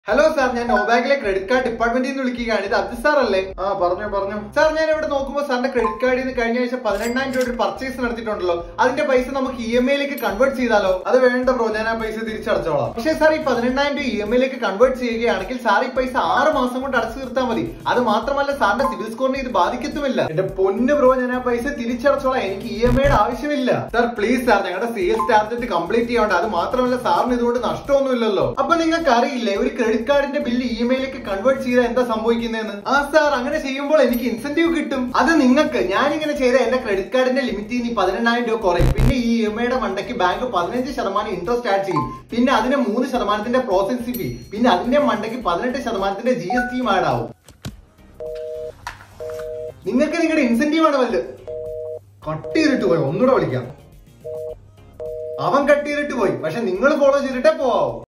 hello sir ഞാൻ നോബാഗിലെ credit card ഡിപ്പാർട്ട്മെന്റിൽ നിന്ന് വിളിക്കുകയാണ് ഇത് അബ്ദുൽ സാർ അല്ലേ ആ പറഞ്ഞു പറഞ്ഞു സാർ ഞാൻ ഇവിടെ നോക്കുമ്പോൾ സാറിന്റെ ക്രെഡിറ്റ് കാർഡിൽ നിന്ന് കഴിഞ്ഞ ആഴ്ച പതിനെണ്ണായിരം രൂപ ഒരു പർച്ചേസ് നടത്തിയിട്ടുണ്ടല്ലോ അതിന്റെ പൈസ നമുക്ക് ഇ എം ഐയിലേക്ക് കൺവേർട്ട് ചെയ്താലോ അത് വേണ്ട ബ്രോ ഞാൻ ആ പൈസ തിരിച്ചടച്ചോളാം പക്ഷേ സാർ ഈ പതിനെണ്ണായിരം രൂപ ഇ എം ഐയിലേക്ക് കൺവേർട്ട് ചെയ്യുകയാണെങ്കിൽ സാർ ഈ പൈസ ആറ് മാസം കൊണ്ട് അടച്ചു തീർത്താൽ മതി അത് മാത്രമല്ല സാറിന്റെ സിവിൽ സ്കോറിനെ ഇത് ബാധിക്കത്തുമില്ല എന്റെ പൊന്ന് ബ്രോ ഞാൻ ആ പൈസ തിരിച്ചടച്ചോളാം എനിക്ക് ഇ എം ഐയുടെ ആവശ്യമില്ല സാർ പ്ലീസ് സാർ ഞങ്ങളുടെ സെയിൽസ് ടാർഗറ്റ് കംപ്ലീറ്റ് ചെയ്യാണ്ട് അത് മാത്രമല്ല സാറിന് ഇതുകൊണ്ട് നഷ്ടമൊന്നുമില്ലല്ലോ അപ്പൊ നിങ്ങൾക്ക് അറിയില്ലേ ഒരു ക്രെഡിറ്റ് കാർഡിന്റെ ബില്ല് ഇ എം ഐയിലേക്ക് കൺവേർട്ട് ചെയ്താൽ എന്താ സംഭവിക്കുന്നതെന്ന് ആ സാർ അങ്ങനെ ചെയ്യുമ്പോൾ എനിക്ക് ഇൻസെന്റീവ് കിട്ടും അത് നിങ്ങൾക്ക് ഞാൻ ഇങ്ങനെ ചെയ്ത എന്റെ ക്രെഡിറ്റ് കാർഡിന്റെ ലിമിറ്റ് ഇനി പതിനെണ്ണായിരം രൂപ കുറയും പിന്നെ ഈ ഇ എം ഐയുടെ മണ്ടയ്ക്ക് ബാങ്ക് പതിനഞ്ച് ശതമാനം ഇൻട്രസ്റ്റ് ആഡ് ചെയ്യും പിന്നെ അതിന് മൂന്ന് ശതമാനത്തിന്റെ പ്രോസസ്സിംഗ് ഫീ പിന്നെ അതിന്റെ മണ്ടയ്ക്ക് പതിനെട്ട് ശതമാനത്തിന്റെ ജി എസ് ടിയും ആഡ് ആവും നിങ്ങൾക്ക് നിങ്ങളുടെ ഇൻസെന്റീവ് ആണ് വലുത് കട്ട് ചെയ്തിട്ട് പോയി ഒന്നുകൂടെ വിളിക്കാം അവൻ കട്ട് ചെയ്തിട്ട് പോയി പക്ഷെ നിങ്ങൾ ഫോളോ ചെയ്തിട്ടേ പോവാവൂ